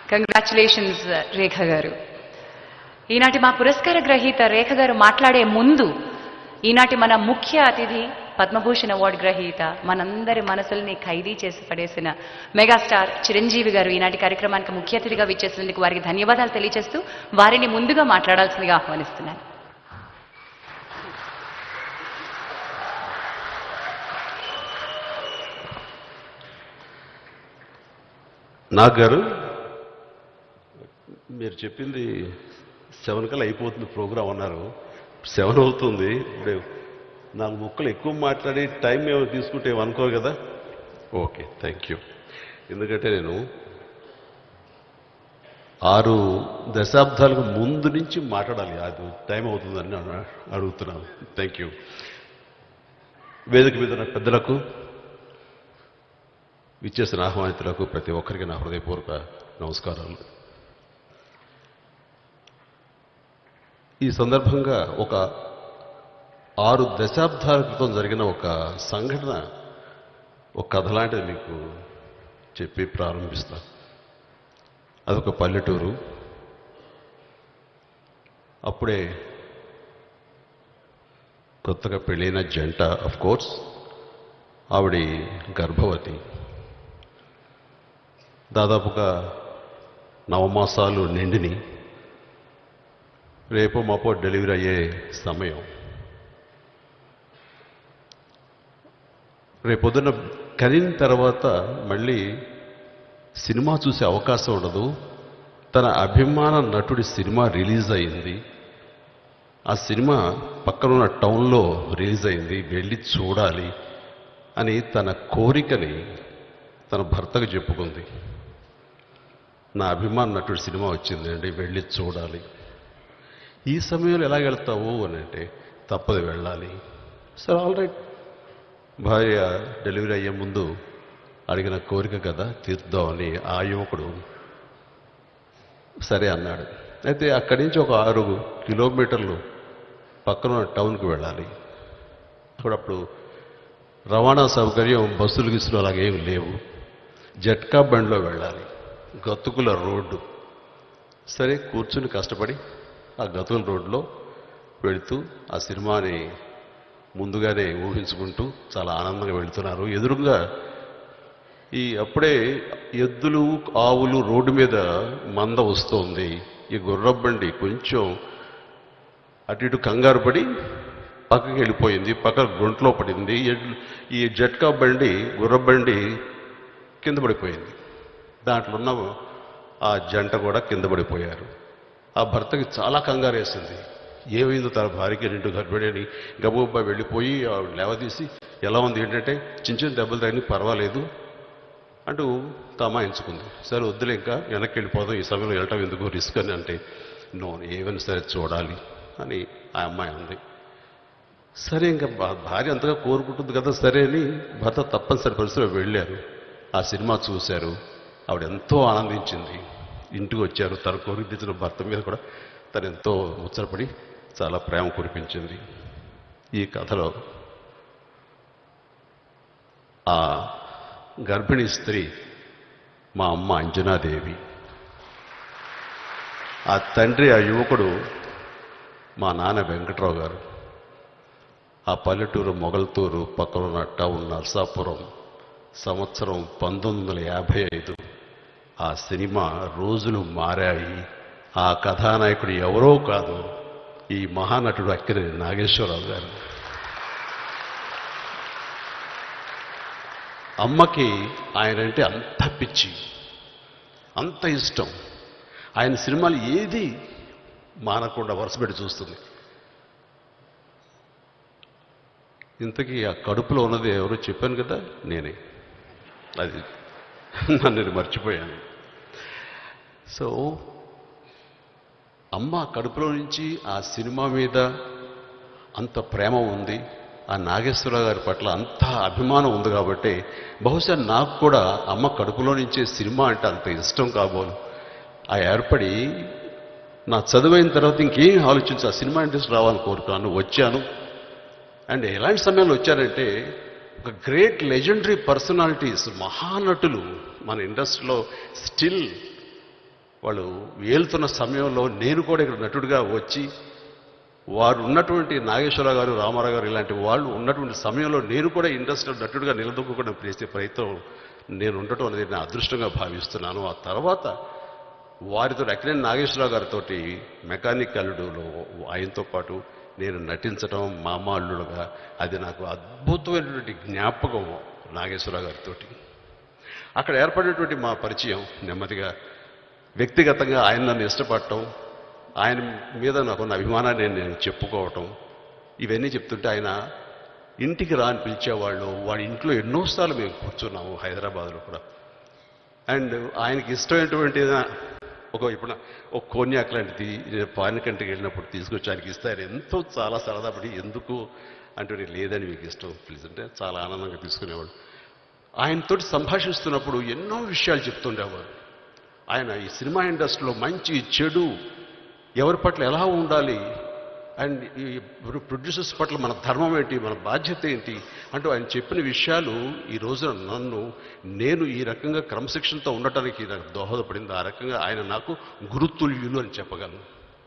congratulations రేఖ గారు ఈనాటి మా పురస్కార గ్రహీత రేఖ గారు మాట్లాడే ముందు ఈనాటి మన ముఖ్య అతిథి పద్మభూషణ్ అవార్డు గ్రహీత మనందరి మనసుల్ని ఖైదీ చేసి పడేసిన మెగాస్టార్ చిరంజీవి గారు ఈనాటి కార్యక్రమానికి ముఖ్య అతిథిగా విచ్చేసినందుకు వారికి ధన్యవాదాలు తెలియజేస్తూ వారిని ముందుగా మాట్లాడాల్సిందిగా ఆహ్వానిస్తున్నాను నాగ్ గారు మీరు చెప్పింది సెవెన్ కల్లా అయిపోతుంది ప్రోగ్రామ్ అన్నారు సెవెన్ అవుతుంది ఇప్పుడు నాలుగు ముక్కలు ఎక్కువ మాట్లాడి టైం ఏమో తీసుకుంటే ఏమో అనుకోరు కదా ఓకే థ్యాంక్ యూ ఎందుకంటే నేను ఆరు దశాబ్దాలకు ముందు నుంచి మాట్లాడాలి అది టైం అవుతుందని నేను అడుగుతున్నాను థ్యాంక్ యూ వేదిక మీద ఉన్న పెద్దలకు విచ్చేసిన ఆహ్వానితులకు ప్రతి ఒక్కరికి నా హృదయపూర్వక నమస్కారాలు ఈ సందర్భంగా ఒక ఆరు దశాబ్దాల క్రితం జరిగిన ఒక సంఘటన ఒక కథ లాంటిది మీకు చెప్పి ప్రారంభిస్తా అదొక పల్లెటూరు అప్పుడే కొత్తగా పెళ్ళైన జంట ఆఫ్ కోర్స్ ఆవిడ గర్భవతి దాదాపుగా నవమాసాలు నిండిని రేపు మాపో డెలివరీ అయ్యే సమయం రేపొద్దున కనిన తర్వాత మళ్ళీ సినిమా చూసే అవకాశం ఉండదు తన అభిమాన నటుడి సినిమా రిలీజ్ అయింది ఆ సినిమా పక్కనున్న టౌన్లో రిలీజ్ అయింది వెళ్ళి చూడాలి అని తన కోరికని తన భర్తకు చెప్పుకుంది నా అభిమాన నటుడి సినిమా వచ్చిందండి వెళ్ళి చూడాలి ఈ సమయంలో ఎలా వెళ్తావు అని అంటే తప్పదు వెళ్ళాలి సరే ఆల్ రైట్ భార్య డెలివరీ అయ్యే ముందు అడిగిన కోరిక కదా తీర్దామని ఆ యువకుడు సరే అన్నాడు అయితే అక్కడి నుంచి ఒక ఆరు కిలోమీటర్లు పక్కన ఉన్న టౌన్కి వెళ్ళాలి అప్పుడప్పుడు రవాణా సౌకర్యం బస్సులు గిసులు అలాగేం లేవు జట్కా బండిలో వెళ్ళాలి గతుకుల రోడ్డు సరే కూర్చుని కష్టపడి ఆ గతుకుల రోడ్లో వెళుతూ ఆ సినిమాని ముందుగానే ఊహించుకుంటూ చాలా ఆనందంగా వెళుతున్నారు ఎదురుగా ఈ అప్పుడే ఎద్దులు ఆవులు రోడ్డు మీద మంద వస్తోంది ఈ గుర్రబండి కొంచెం అటు ఇటు కంగారు పడి పక్కకి వెళ్ళిపోయింది పక్క గుంట్లో పడింది ఎడ్లు- ఈ జట్కా బండి గుర్రబండి కింద పడిపోయింది దాంట్లో ఉన్న ఆ జంట కూడా కింద పడిపోయారు ఆ భర్తకి చాలా కంగారు వేసింది ఏమైందో తన భార్యకి రెండు గర్భిణిని గబగబా వెళ్ళిపోయి ఆవిడ లేవదీసి ఎలా ఉంది ఏంటంటే చిన్న చిన్న దెబ్బలు తగిలి పర్వాలేదు అంటూ తమాయించుకుంది సరే వద్దులే ఇంకా వెనక్కి వెళ్ళిపోదాం ఈ సమయంలో వెళ్ళటం ఎందుకు రిస్క్ అని అంటే నో ఏమైనా సరే చూడాలి అని ఆ అమ్మాయి అంది సరే ఇంకా భా- భార్య అంతగా కోరుకుంటుంది కదా సరే అని భర్త తప్పనిసరి పరిస్థితిలో వెళ్ళారు ఆ సినిమా చూశారు ఆవిడ ఎంతో ఆనందించింది ఇంటికి వచ్చారు తన కోరిక తెచ్చిన భర్త మీద కూడా తను ఎంతో ముచ్చటపడి చాలా ప్రేమ కురిపించింది ఈ కథలో ఆ గర్భిణీ స్త్రీ మా అమ్మ అంజనాదేవి ఆ తండ్రి ఆ యువకుడు మా నాన్న వెంకట్రావు గారు ఆ పల్లెటూరు మొగల్తూరు పక్కనున్న టౌన్ నర్సాపురం సంవత్సరం పంతొమ్మిది వందల యాభై ఐదు ఆ సినిమా రోజులు మారాయి ఆ కథానాయకుడు ఎవరో కాదు ఈ మహానటుడు అక్కిరి నాగేశ్వరరావు గారు అమ్మకి ఆయనంటే అంత పిచ్చి అంత ఇష్టం ఆయన సినిమాలు ఏది మానకుండా వరుసపెట్టి చూస్తుంది ఇంతకీ ఆ కడుపులో ఉన్నది ఎవరో చెప్పాను కదా నేనే అది నన్ను నేను మర్చిపోయాను సో అమ్మ కడుపులో నుంచి ఆ సినిమా మీద అంత ప్రేమ ఉంది ఆ నాగేశ్వరరావు గారి పట్ల అంత అభిమానం ఉంది కాబట్టి బహుశా నాకు కూడా అమ్మ కడుపులో నుంచే సినిమా అంటే అంత ఇష్టం కాబోలు ఆ ఏర్పడి నా చదువైన తర్వాత ఇంకేం ఆలోచించి ఆ సినిమా ఇండస్ట్రీ రావాలని కోరుకున్నాను వచ్చాను అండ్ ఎలాంటి సమయంలో వచ్చారంటే ఒక గ్రేట్ లెజెండరీ పర్సనాలిటీస్ మహానటులు మన ఇండస్ట్రీలో స్టిల్ వాళ్ళు వేలుతున్న సమయంలో నేను కూడా ఇక్కడ నటుడిగా వచ్చి వారు ఉన్నటువంటి నాగేశ్వరరావు గారు రామారావు గారు ఇలాంటి వాళ్ళు ఉన్నటువంటి సమయంలో నేను కూడా ఇండస్ట్రీ నటుడిగా నిలదొక్కుకోవడం చేసే ప్రయత్నం నేను ఉండటం అనేది నా అదృష్టంగా భావిస్తున్నాను ఆ తర్వాత వారితో అక్కినేని నాగేశ్వరరావు గారితో మెకానిక్ అల్లుడులో ఆయనతో పాటు నేను నటించడం మామ అల్లుడుగా అది నాకు అద్భుతమైనటువంటి జ్ఞాపకం నాగేశ్వరరావు గారితో అక్కడ ఏర్పడినటువంటి మా పరిచయం నెమ్మదిగా వ్యక్తిగతంగా ఆయన నన్ను ఇష్టపడటం ఆయన మీద నాకున్న అభిమానాన్ని నేను చెప్పుకోవటం ఇవన్నీ చెప్తుంటే ఆయన ఇంటికి రా అని పిలిచేవాళ్ళు వాడి ఇంట్లో ఎన్నోసార్లు మేము కూర్చున్నాము హైదరాబాద్లో కూడా అండ్ ఆయనకి ఇష్టమైనటువంటి ఒక ఇప్పుడు ఒక కోన్యాక్ లాంటిది నేను పాన్ కంట్రీకి వెళ్ళినప్పుడు తీసుకొచ్చి ఆయనకి ఇస్తే ఆయన ఎంతో చాలా సరదాపడి ఎందుకు అంటే "నేను లేదని మీకు ఇష్టం ప్లీజ్ అంటే చాలా ఆనందంగా తీసుకునేవాడు ఆయనతోటి సంభాషిస్తున్నప్పుడు ఎన్నో విషయాలు చెప్తుండేవారు ఆయన ఈ సినిమా ఇండస్ట్రీలో మంచి చెడు ఎవరి పట్ల ఎలా ఉండాలి అండ్ ఈ ప్రొడ్యూసర్స్ పట్ల మన ధర్మం ఏంటి మన బాధ్యత ఏంటి అంటూ ఆయన చెప్పిన విషయాలు ఈ రోజున నన్ను నేను ఈ రకంగా క్రమశిక్షణతో ఉండటానికి నాకు దోహదపడింది ఆ రకంగా ఆయన నాకు గురుతుల్యులు అని చెప్పగలను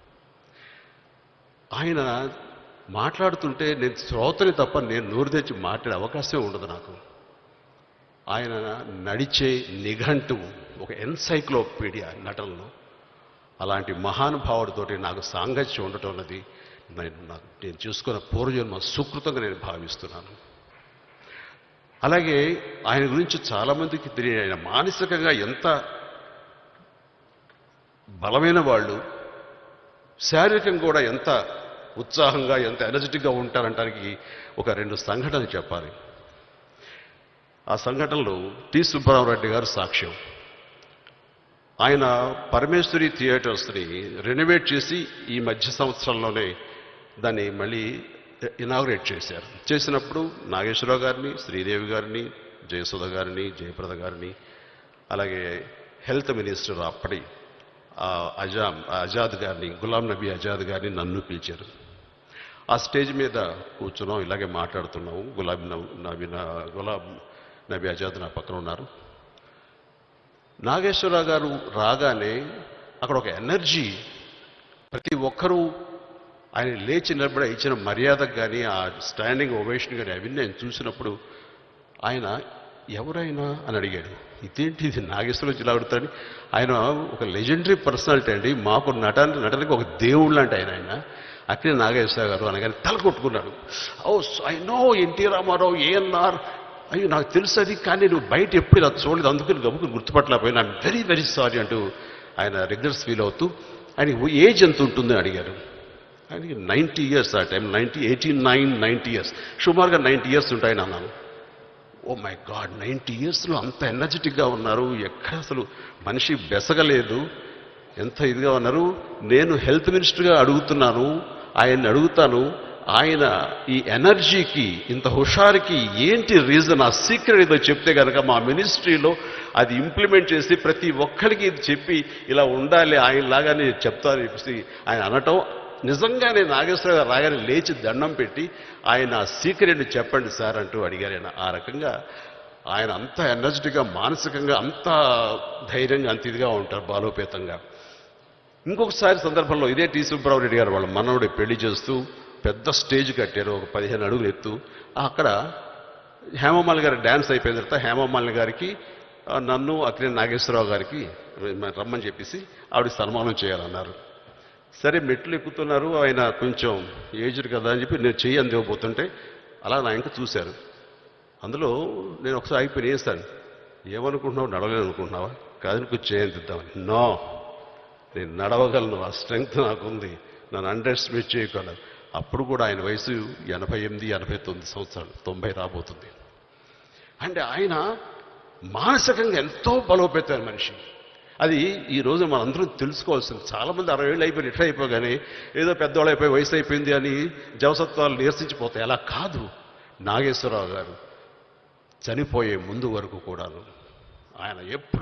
ఆయన మాట్లాడుతుంటే నేను శ్రోతని తప్ప నేను నోరు తెచ్చి మాట్లాడే అవకాశం ఉండదు నాకు ఆయన నడిచే నిఘంటువు ఒక ఎన్సైక్లోపీడియా నటనలో అలాంటి మహానుభావుడితోటి నాకు సాంగత్యం ఉండటం అన్నది నేను నాకు నేను చూసుకున్న పూర్వజన్మ సుకృతంగా నేను భావిస్తున్నాను అలాగే ఆయన గురించి చాలామందికి తెలియని ఆయన మానసికంగా ఎంత బలమైన వాళ్ళు శారీరకంగా కూడా ఎంత ఉత్సాహంగా ఎంత ఎనర్జెటిక్గా ఉంటారంటానికి ఒక రెండు సంఘటనలు చెప్పాలి ఆ సంఘటనలో టి సుబ్బరామరెడ్డి గారు సాక్ష్యం ఆయన పరమేశ్వరి థియేటర్స్ని రెనోవేట్ చేసి ఈ మధ్య సంవత్సరంలోనే దాన్ని మళ్ళీ ఇనాగ్రేట్ చేశారు చేసినప్పుడు నాగేశ్వరరావు గారిని శ్రీదేవి గారిని జయసుధ గారిని జయప్రద గారిని అలాగే హెల్త్ మినిస్టర్ అప్పటి ఆ అజాం ఆజాద్ గారిని గులాం నబీ ఆజాద్ గారిని నన్ను పిలిచారు ఆ స్టేజ్ మీద కూర్చున్నాం ఇలాగే మాట్లాడుతున్నాము గులాబీ నబీ గులాబ్ నబీ ఆజాద్ నా పక్కన ఉన్నారు నాగేశ్వరరావు గారు రాగానే అక్కడ ఒక ఎనర్జీ ప్రతి ఒక్కరూ ఆయన లేచి నిలబడి ఇచ్చిన మర్యాదకు కానీ ఆ స్టాండింగ్ ఓవేషన్ కానీ అవన్నీ నేను చూసినప్పుడు ఆయన ఎవరైనా అని అడిగాడు ఇదేంటి ఇది నాగేశ్వరరావు జిల్లా అడుగుతాడని ఆయన ఒక లెజెండరీ పర్సనాలిటీ అండి మాకు నటన నటనకి ఒక దేవుడు లాంటి ఆయన ఆయన అక్కడే నాగేశ్వరరావు గారు అనగానే తల కొట్టుకున్నాడు oh I know NT Rama Rao ANR అయ్యో నాకు తెలుసు అది కానీ నువ్వు బయట ఎప్పుడు ఇలా చూడలేదు అందుకని గబుకుని గుర్తుపట్టలేకపోయినా ఐమ్ వెరీ వెరీ సారీ అంటూ ఆయన రెగ్యులర్స్ ఫీల్ అవుతూ ఆయన ఏజ్ ఎంత ఉంటుందని అడిగారు ఆయనకి నైంటీ ఇయర్స్ ఆ time ninety eighty nine ninety years సుమారుగా నైంటీ ఇయర్స్ ఉంటాయని అన్నాను ఓ మై గాడ్ నైంటీ ఇయర్స్లో అంత ఎనర్జెటిక్గా ఉన్నారు ఎక్కడ అసలు మనిషి బెసగలేదు ఎంత ఇదిగా ఉన్నారు నేను హెల్త్ మినిస్టర్గా అడుగుతున్నాను ఆయన్ని అడుగుతాను ఆయన ఈ ఎనర్జీకి ఇంత హుషారుకి ఏంటి రీజన్ ఆ సీక్రెట్ ఏదో చెప్తే కనుక మా మినిస్ట్రీలో అది ఇంప్లిమెంట్ చేసి ప్రతి ఒక్కరికి ఇది చెప్పి ఇలా ఉండాలి ఆయనలాగా నేను చెప్తాను చెప్పేసి ఆయన అనటం నిజంగానే నాగేశ్వర గారు రాగానే లేచి దండం పెట్టి ఆయన సీక్రెట్ని చెప్పండి సార్ అంటూ అడిగారు ఆయన ఆ రకంగా ఆయన అంత ఎనర్జెటిక్గా మానసికంగా అంత ధైర్యంగా అంత ఇదిగా ఉంటారు బాలోపేతంగా ఇంకొకసారి సందర్భంలో ఇదే టి సుబ్బారావు రెడ్డి గారు వాళ్ళ మనవడి పెళ్లి చేస్తూ పెద్ద స్టేజ్ కట్టారు ఒక పదిహేను అడుగులు ఎత్తు అక్కడ హేమమాలి గారి డ్యాన్స్ అయిపోయిన తర్వాత హేమమాలిని గారికి ఆ, నన్ను అక్కినే నాగేశ్వరరావు గారికి రమ్మని చెప్పేసి ఆవిడ సన్మానం చేయాలన్నారు సరే మెట్లు ఎక్కుతున్నారు ఆయన కొంచెం ఏజ్డ్ కదా అని చెప్పి నేను చెయ్యి అందివ్వబోతుంటే అలా నా ఇంకా చూశారు అందులో నేను ఒకసారి అయిపోయి వేస్తాను ఏమనుకుంటున్నావు నడవలేను అనుకుంటున్నావా కాదని కొంచెం చేయందిద్దామని నో నేను నడవగలను ఆ స్ట్రెంగ్త్ నాకుంది నన్ను అండర్ ఎస్టిమేట్ చేయగలను అప్పుడు కూడా ఆయన వయసు ఎనభై ఎనిమిది ఎనభై తొమ్మిది సంవత్సరాలు తొంభై రాబోతుంది అంటే ఆయన మానసికంగా ఎంతో బలోపేతమైన మనిషి అది ఈ రోజు మనందరం తెలుసుకోవాల్సింది చాలామంది అరవై ఏళ్ళు అయిపోయి రిటైర్ అయిపోగానే ఏదో పెద్దవాళ్ళు అయిపోయి వయసు అయిపోయింది అని జవసత్వాలు నీరసించిపోతాయి అలా కాదు నాగేశ్వరరావు గారు చనిపోయే ముందు వరకు కూడాను ఆయన ఎప్పుడు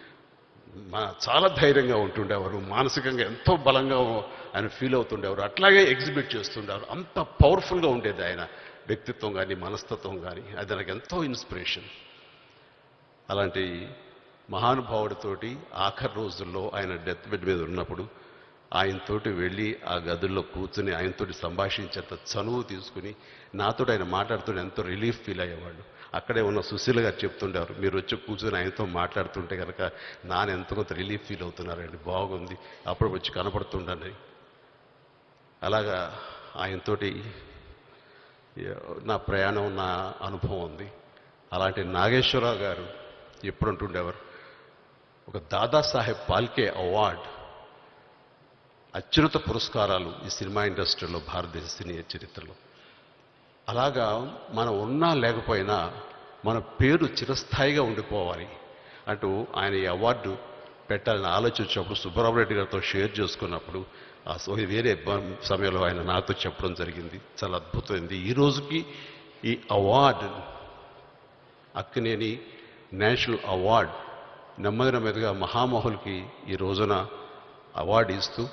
మా చాలా ధైర్యంగా ఉంటుండేవారు మానసికంగా ఎంతో బలంగా ఆయన ఫీల్ అవుతుండేవారు అట్లాగే ఎగ్జిబిట్ చేస్తుండేవారు అంత పవర్ఫుల్గా ఉండేది ఆయన వ్యక్తిత్వం కానీ మనస్తత్వం కానీ అది నాకు ఎంతో ఇన్స్పిరేషన్ అలాంటి మహానుభావుడితోటి ఆఖరి రోజుల్లో ఆయన డెత్ బెడ్ మీద ఉన్నప్పుడు ఆయనతోటి వెళ్ళి ఆ గదుల్లో కూర్చుని ఆయనతోటి సంభాషించేంత చనువు తీసుకుని నాతోటి ఆయన మాట్లాడుతుంటే ఎంతో రిలీఫ్ ఫీల్ అయ్యేవాళ్ళు అక్కడే ఉన్న సుశీల గారు చెప్తుండేవారు మీరు వచ్చి కూర్చొని ఆయనతో మాట్లాడుతుంటే కనుక నాన్న ఎంతో కొంత రిలీఫ్ ఫీల్ అవుతున్నారండి బాగుంది అప్పుడు వచ్చి కనపడుతుండని అలాగా ఆయనతోటి నా ప్రయాణం నా అనుభవం ఉంది అలాంటి నాగేశ్వరరావు గారు ఎప్పుడు అంటుండేవారు ఒక దాదాసాహెబ్ పాల్కే అవార్డ్ అత్యున్నత పురస్కారాలు ఈ సినిమా ఇండస్ట్రీలో భారతదేశ సినీ చరిత్రలో అలాగా మనం ఉన్నా లేకపోయినా మన పేరు చిరస్థాయిగా ఉండిపోవాలి అంటూ ఆయన ఈ అవార్డు పెట్టాలని ఆలోచించినప్పుడు సుబ్బరావు రెడ్డి గారితో షేర్ చేసుకున్నప్పుడు ఆ సో- వేరే బ- సమయంలో ఆయన నాతో చెప్పడం జరిగింది చాలా అద్భుతమైంది ఈ రోజుకి ఈ అవార్డు అక్కినేని నేషనల్ అవార్డ్ నెమ్మది నెమ్మదిగా మహామహులకి ఈ రోజున అవార్డు ఇస్తూ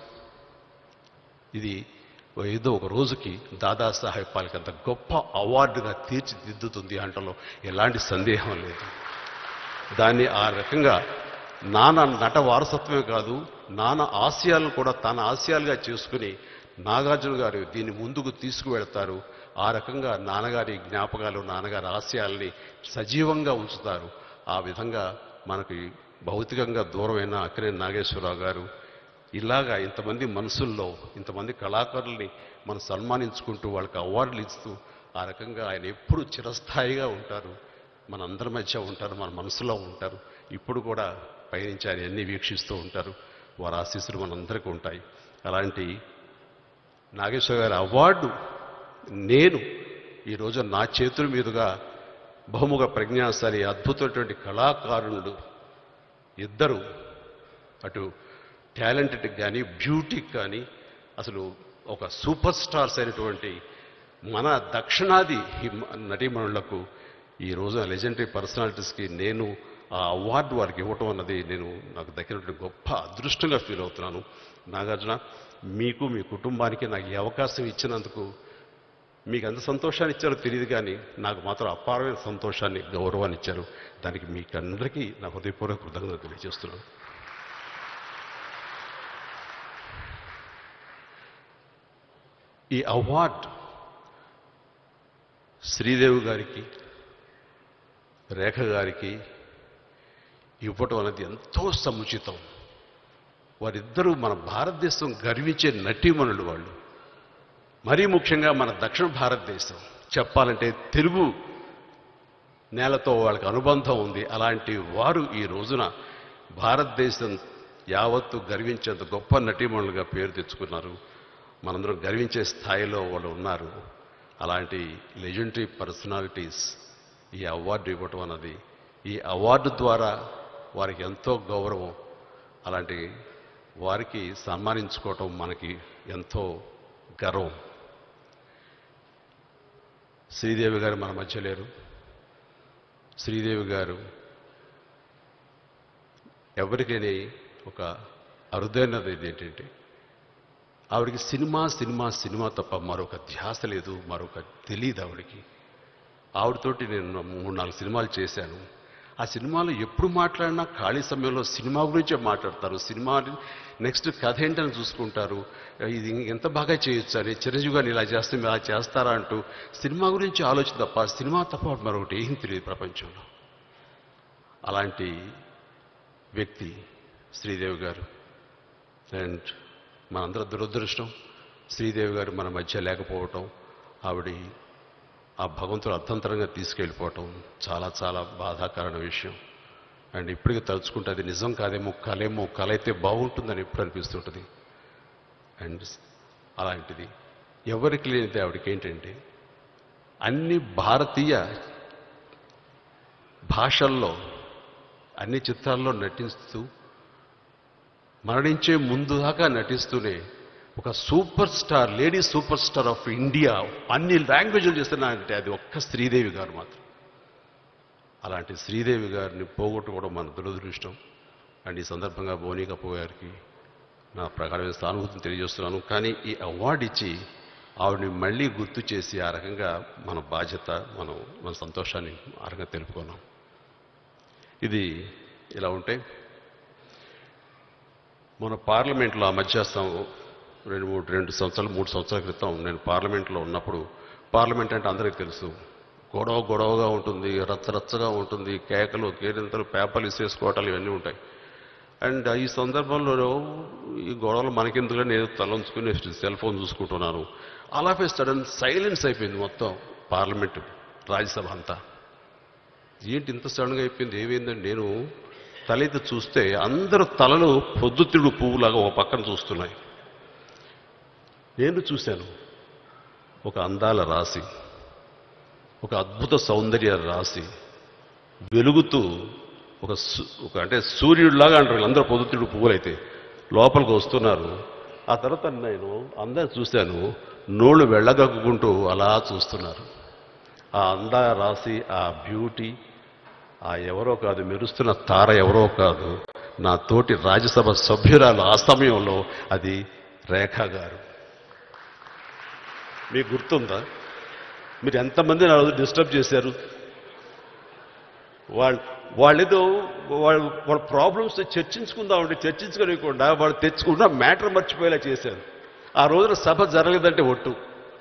ఇది ఏదో ఒక రోజుకి దాదాసాహెబ్ పాల్కే అంత గొప్ప అవార్డుగా తీర్చిదిద్దుతుంది అంటలో ఎలాంటి సందేహం లేదు దాన్ని ఆ రకంగా నాన్న నట వారసత్వమే కాదు నాన్న ఆశయాలను కూడా తన ఆశయాలుగా చేసుకుని నాగార్జున గారు దీన్ని ముందుకు తీసుకువెళ్తారు ఆ రకంగా నాన్నగారి జ్ఞాపకాలు నాన్నగారి ఆశయాల్ని సజీవంగా ఉంచుతారు ఆ విధంగా మనకి భౌతికంగా దూరమైన అక్కినే నాగేశ్వరరావు గారు ఇలాగా ఇంతమంది మనసుల్లో ఇంతమంది కళాకారుల్ని మనం సన్మానించుకుంటూ వాళ్ళకి అవార్డులు ఇస్తూ ఆ రకంగా ఆయన ఎప్పుడు చిరస్థాయిగా ఉంటారు మన అందరి మధ్య ఉంటారు మన మనసులో ఉంటారు ఇప్పుడు కూడా పయనించి ఆయన అన్ని వీక్షిస్తూ ఉంటారు వారి ఆశీస్సులు మనందరికీ ఉంటాయి అలాంటి నాగేశ్వర గారి అవార్డు నేను ఈరోజు నా చేతుల మీదుగా బహుముఖ ప్రజ్ఞాశాలి అద్భుతమైనటువంటి కళాకారులు ఇద్దరు అటు టాలెంటెడ్కి కానీ బ్యూటీకి కానీ అసలు ఒక సూపర్ స్టార్స్ అయినటువంటి మన దక్షిణాది హిమ- నటీమణులకు ఈ రోజున లెజెండరీ పర్సనాలిటీస్కి నేను ఆ అవార్డు వారికి ఇవ్వటం అన్నది నేను నాకు దక్కినటువంటి గొప్ప అదృష్టంగా ఫీల్ అవుతున్నాను నాగార్జున మీకు మీ కుటుంబానికి నాకు ఈ అవకాశం ఇచ్చినందుకు మీకు ఎంత సంతోషాన్ని ఇచ్చారో తెలియదు కానీ నాకు మాత్రం అపారమైన సంతోషాన్ని గౌరవాన్ని ఇచ్చారు దానికి మీకు అందరికీ నా హృదయపూర్వక కృతజ్ఞతలు తెలియజేస్తున్నాను ఈ అవార్డ్ శ్రీదేవి గారికి రేఖ గారికి ఇవ్వటం అనేది ఎంతో సముచితం వారిద్దరూ మన భారతదేశం గర్వించే నటీమణులు వాళ్ళు మరీ ముఖ్యంగా మన దక్షిణ భారతదేశం చెప్పాలంటే తెలుగు నేలతో వాళ్ళకి అనుబంధం ఉంది అలాంటి వారు ఈ రోజున భారతదేశం యావత్తు గర్వించేంత గొప్ప నటీమణులుగా పేరు తెచ్చుకున్నారు మనందరం గర్వించే స్థాయిలో వాళ్ళు ఉన్నారు అలాంటి లెజెండరీ పర్సనాలిటీస్ ఈ అవార్డు ఇవ్వటం అన్నది ఈ అవార్డు ద్వారా వారికి ఎంతో గౌరవం అలాంటి వారికి సన్మానించుకోవటం మనకి ఎంతో గర్వం శ్రీదేవి గారు మన మధ్య లేరు శ్రీదేవి గారు ఎవరికైనా ఒక అరుదైనది ఏంటంటే ఆవిడకి సినిమా సినిమా సినిమా తప్ప మరొక ధ్యాస లేదు మరొక తెలియదు ఆవిడకి ఆవిడతోటి నేను మూడు నాలుగు సినిమాలు చేశాను ఆ సినిమాలో ఎప్పుడు మాట్లాడినా ఖాళీ సమయంలో సినిమా గురించే మాట్లాడతారు సినిమా నెక్స్ట్ కథ ఏంటని చూసుకుంటారు ఇది ఎంత బాగా చేయొచ్చు అని చిరంజీవి గారిని ఇలా చేస్తే మీరు అలా చేస్తారా అంటూ సినిమా గురించి ఆలోచన తప్ప సినిమా తప్ప మరొకటి ఏం తెలియదు ప్రపంచంలో అలాంటి వ్యక్తి శ్రీదేవి గారు అండ్ మనందరం దురదృష్టం శ్రీదేవి గారు మన మధ్య లేకపోవటం ఆవిడ ఆ భగవంతుడు అర్థంతరంగా తీసుకెళ్ళిపోవటం చాలా చాలా బాధాకరమైన విషయం అండ్ ఇప్పటికీ తలుచుకుంటే అది నిజం కాదేమో కలేమో కల అయితే బాగుంటుందని ఎప్పుడు అనిపిస్తుంటుంది అండ్ అలాంటిది ఎవరికి లేనిది ఆవిడకి ఏంటంటే అన్ని భారతీయ భాషల్లో అన్ని చిత్రాల్లో నటిస్తూ మరణించే ముందు దాకా నటిస్తూనే ఒక super star lady super star of India అన్ని లాంగ్వేజ్లు చేస్తున్నారంటే అది ఒక్క శ్రీదేవి గారు మాత్రం అలాంటి శ్రీదేవి గారిని పోగొట్టుకోవడం మన దురదృష్టం అండ్ ఈ సందర్భంగా బోనీ కపూర్ గారికి నా ప్రకారమైన సానుభూతిని తెలియజేస్తున్నాను కానీ ఈ అవార్డు ఇచ్చి ఆవిడని మళ్ళీ గుర్తు చేసి ఆ రకంగా మన బాధ్యత మనం మన సంతోషాన్ని ఆ రకంగా తెలుపుకున్నాం ఇది ఇలా ఉంటే మన పార్లమెంట్లో ఆ మధ్య సం- రెండు మూడు రెండు సంవత్సరాలు మూడు సంవత్సరాల క్రితం నేను పార్లమెంట్లో ఉన్నప్పుడు పార్లమెంట్ అంటే అందరికీ తెలుసు గొడవ గొడవగా ఉంటుంది రచ్చ రచ్చగా ఉంటుంది కేకలు కేరింతలు పేపర్లు ఇసేసుకోవటాలు ఇవన్నీ ఉంటాయి అండ్ ఈ సందర్భంలో ఈ గొడవలు మనకెందుకు నేను తలంచుకుని సెల్ ఫోన్ చూసుకుంటున్నాను అలా ఆఫ్ సడన్ సైలెన్స్ అయిపోయింది మొత్తం పార్లమెంట్ రాజ్యసభ అంతా ఏంటి ఇంత సడన్గా అయిపోయింది ఏమైందని నేను తలెత్తి చూస్తే అందరు తలలు పొద్దుతిడు పువ్వులాగా ఒక పక్కన చూస్తున్నాయి నేను చూశాను ఒక అందాల రాశి ఒక అద్భుత సౌందర్య రాశి వెలుగుతూ ఒక సు- ఒక అంటే సూర్యుడిలాగా అంటారు వీళ్ళందరూ పొద్దుతిడు పువ్వులైతే లోపలికి వస్తున్నారు ఆ తర్వాత నేను అందరు చూశాను నోళ్ళు వెళ్ళగక్కుంటూ అలా చూస్తున్నారు ఆ అందా రాశి ఆ బ్యూటీ ఆ ఎవరో కాదు మెరుస్తున్న తార ఎవరో కాదు నా తోటి రాజ్యసభ సభ్యురాలు ఆ సమయంలో అది రేఖా గారు మీకు గుర్తుందా మీరు ఎంతమంది నా రోజు డిస్టర్బ్ చేశారు వాళ్ళు వాళ్ళేదో వాళ్ళు వాళ్ళ ప్రాబ్లమ్స్ చర్చించుకుందామంటే చర్చించుకోనివ్వకుండా వాళ్ళు తెచ్చుకున్న మ్యాటర్ మర్చిపోయేలా చేశారు ఆ రోజున సభ జరగలేదంటే ఒట్టు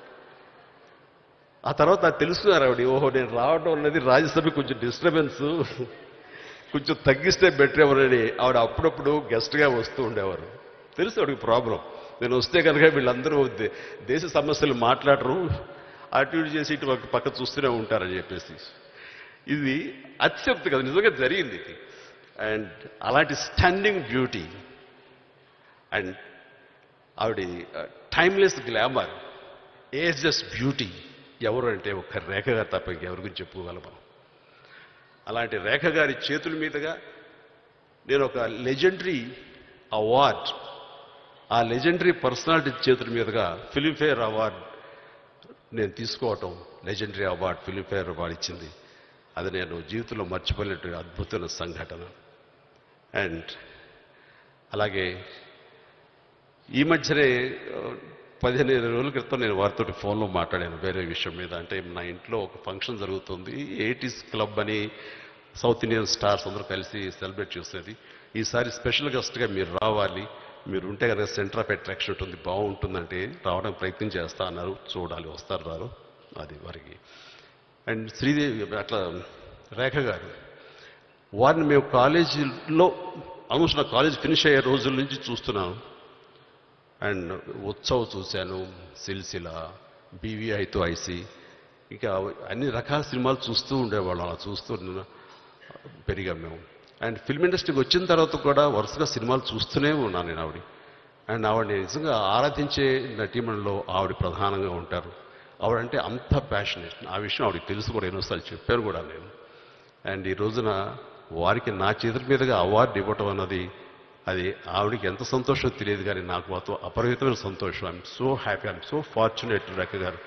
ఆ తర్వాత నాకు తెలుసుకున్నారు ఆవిడ ఓహో నేను రావడం అన్నది రాజ్యసభ కొంచెం డిస్టర్బెన్స్ కొంచెం తగ్గిస్తే బెటర్ ఎవరని ఆవిడ అప్పుడప్పుడు గెస్ట్గా వస్తూ ఉండేవారు తెలుసు ఆవిడకి ప్రాబ్లం నేను వస్తే కనుక వీళ్ళందరూ దే- దేశ సమస్యలు మాట్లాడరు అటు ఇటు చేసి ఇటు పక్క- పక్క చూస్తూనే ఉంటారని చెప్పేసి ఇది అతిశక్తి కదా నిజంగా జరిగింది ఇది అండ్ అలాంటి స్టాండింగ్ బ్యూటీ అండ్ ఆవిడ టైమ్లెస్ గ్లామర్ ఏజెస్ బ్యూటీ ఎవరు అంటే ఒక్క రేఖ గారు తప్ప ఇంకెవరి గురించి చెప్పుకోగలము అలాంటి రేఖ గారి చేతుల మీదుగా నేను ఒక లెజెండరీ అవార్డ్ ఆ లెజెండరీ పర్సనాలిటీ చేతుల మీదుగా ఫిలింఫేర్ అవార్డ్ నేను తీసుకోవటం లెజెండరీ అవార్డ్ ఫిలింఫేర్ అవార్డ్ ఇచ్చింది అది నేను జీవితంలో మర్చిపోలేని అద్భుతమైన సంఘటన అండ్ అలాగే ఈ మధ్యనే ఆ, పదిహేను ఇరవై రోజుల క్రితం నేను వారితో ఫోన్లో మాట్లాడాను వేరే విషయం మీద అంటే నా ఇంట్లో ఒక ఫంక్షన్ జరుగుతుంది ఎయిటీస్ క్లబ్ అని సౌత్ ఇండియన్ స్టార్స్ అందరూ కలిసి సెలబ్రేట్ చేసేది ఈసారి స్పెషల్ గెస్ట్గా మీరు రావాలి మీరు ఉంటే కనుక సెంటర్ ఆఫ్ అట్రాక్షన్ ఉంటుంది బాగుంటుందంటే రావడానికి ప్రయత్నం చేస్తా అన్నారు చూడాలి వస్తారు రారు అది వారికి అండ్ శ్రీదేవి అట్లా రేఖ గారు వారిని మేము కాలేజీలో ఆల్మోస్ట్ నా కాలేజ్ ఫినిష్ అయ్యే రోజుల నుంచి చూస్తున్నాను అండ్ ఉత్సవ్ చూశాను సిల్సిల బీవీఐతో ఐసి ఇంకా అన్ని రకాల సినిమాలు చూస్తూ ఉండేవాళ్ళం అలా చూస్తూ ఉన్న- పెరిగాం మేము అండ్ ఫిల్మ్ ఇండస్ట్రీకి వచ్చిన తర్వాత కూడా వరుసగా సినిమాలు చూస్తూనే ఉన్నాను నేను ఆవిడ అండ్ ఆవిడని నిజంగా ఆరాధించే నటీమణిలో ఆవిడ ప్రధానంగా ఉంటారు ఆవిడంటే అంత ప్యాషనేట్ ఆ విషయం ఆవిడకి తెలుసు కూడా ఎన్నోసార్లు చెప్పాను కూడా నేను అండ్ ఈ రోజున వారికి నా చేతుల మీదుగా అవార్డు ఇవ్వటం అన్నది అది ఆవిడకి ఎంత సంతోషం తెలియదు కానీ నాకు మాత్రం అపరిమితమైన సంతోషం I'm so happy I'm so fortunate Rekha garu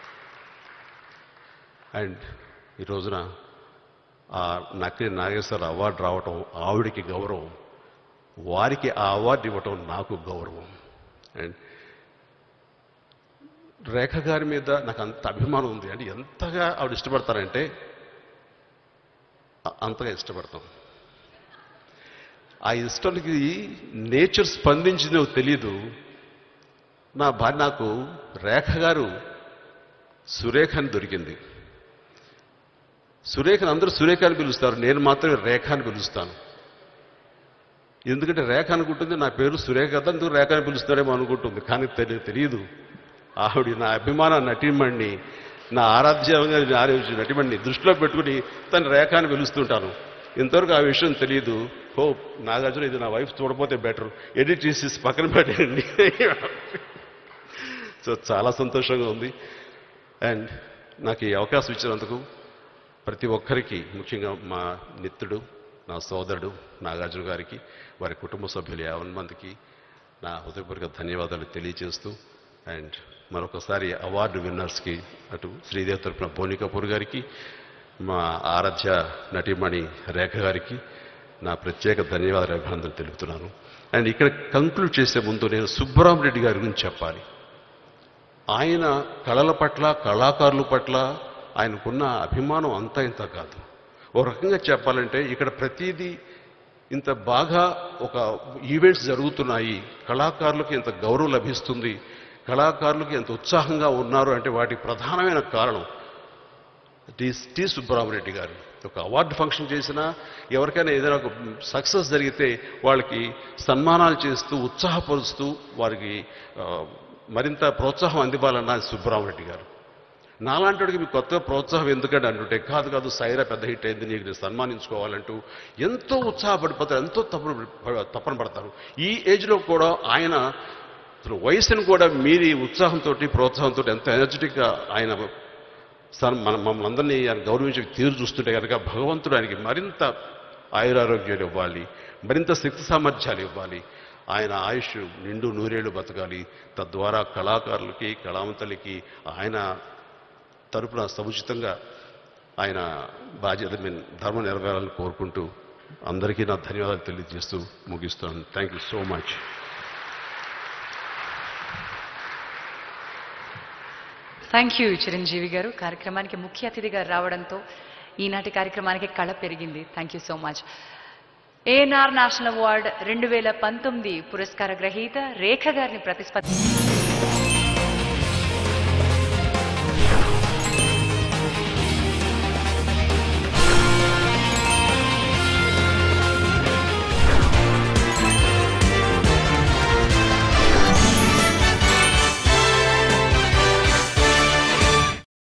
and ఈ రోజున ఆ నకిలి నాగేశ్వర అవార్డు రావటం ఆవిడికి గౌరవం వారికి ఆ అవార్డు ఇవ్వటం నాకు గౌరవం అండ్ రేఖ గారి మీద నాకు అంత అభిమానం ఉంది అంటే ఎంతగా ఆవిడ ఇష్టపడతారంటే అ- అంతగా ఇష్టపడతాం ఆ ఇష్టానికి నేచర్ స్పందించిందో తెలియదు నా భార్య నాకు రేఖ గారు సురేఖ అని దొరికింది సురేఖను అందరూ సురేఖ అని పిలుస్తారు నేను మాత్రమే రేఖ అని పిలుస్తాను ఎందుకంటే రేఖ అనుకుంటుంది నా పేరు సురేఖ కదా అందుకు రేఖ అని పిలుస్తాడేమో అనుకుంటుంది కానీ తెలియ తెలియదు ఆవిడ నా అభిమాన నటీమణ్ణి నా ఆరాధ్యంగా ఆరోగ్య నటీమణ్ణి దృష్టిలో పెట్టుకుని తను రేఖ అని పిలుస్తుంటాను ఇంతవరకు ఆ విషయం తెలియదు హో నాగార్జున ఇది నా వైఫ్ చూడపోతే బెటర్ ఎడిట్ చేసి పక్కన పెట్టండి సో చాలా సంతోషంగా ఉంది అండ్ నాకు ఈ అవకాశం ఇచ్చినందుకు ప్రతి ఒక్కరికి ముఖ్యంగా మా మిత్రుడు నా సోదరుడు నాగార్జున గారికి వారి కుటుంబ సభ్యులు యావన్ మందికి నా హృదయపూర్వక ధన్యవాదాలు తెలియజేస్తూ అండ్ మరొకసారి అవార్డు విన్నర్స్కి అటు శ్రీదేవి తరపున బోని కపూర్ గారికి మా ఆరాధ్య నటీమణి రేఖ గారికి నా ప్రత్యేక ధన్యవాదాలు అభినందనలు తెలుపుతున్నాను అండ్ ఇక్కడ కంక్లూడ్ చేసే ముందు నేను సుబ్బరామరెడ్డి గారి గురించి చెప్పాలి ఆయన కళల పట్ల కళాకారుల పట్ల ఆయనకున్న అభిమానం అంతా ఇంత కాదు ఓ రకంగా చెప్పాలంటే ఇక్కడ ప్రతిదీ ఇంత బాగా ఒక ఈవెంట్స్ జరుగుతున్నాయి కళాకారులకు ఇంత గౌరవం లభిస్తుంది కళాకారులకు ఎంత ఉత్సాహంగా ఉన్నారు అంటే వాటికి ప్రధానమైన కారణం టి టి సుబ్బరామరెడ్డి గారు ఒక అవార్డు ఫంక్షన్ చేసినా ఎవరికైనా ఏదైనా ఒక సక్సెస్ జరిగితే వాళ్ళకి సన్మానాలు చేస్తూ ఉత్సాహపరుస్తూ వారికి ఆ, మరింత ప్రోత్సాహం అందివ్వాలన్న సుబ్బరామరెడ్డి గారు నాలాంటివాడికి మీకు కొత్త ప్రోత్సాహం ఎందుకంటే అంటుంటే కాదు కాదు సైరా పెద్ద హిట్ అయింది నీకు నేను సన్మానించుకోవాలంటూ ఎంతో ఉత్సాహపడిపోతారు ఎంతో తప్పన తప్పన పడతారు ఈ ఏజ్లో కూడా ఆయన అసలు వయసును కూడా మీరి ఉత్సాహంతో ప్రోత్సాహంతో ఎంత ఎనర్జెటిక్గా ఆయన సన్ మన మమ్మల్ని అందరినీ ఆయన గౌరవించి తీరు చూస్తుంటే కనుక భగవంతుడు ఆయనకి మరింత ఆయురారోగ్యాలు ఇవ్వాలి మరింత శక్తి సామర్థ్యాలు ఇవ్వాలి ఆయన ఆయుష్ నిండు నూరేళ్లు బతకాలి తద్వారా కళాకారులకి కళావంతులకి ఆయన తరపున సముచితంగా ఆయన బాధ్యత మీన్ ధర్మం నెరవేరాలని కోరుకుంటూ అందరికీ నా ధన్యవాదాలు తెలియజేస్తూ ముగిస్తాను thank you so much thank you Chiranjeevi garu కార్యక్రమానికి ముఖ్య అతిథిగా రావడంతో ఈనాటి కార్యక్రమానికి కళ పెరిగింది thank you so much ANR national award రెండు వేల పంతొమ్మిది పురస్కార గ్రహీత రేఖ గారిని ప్రతిస్పంది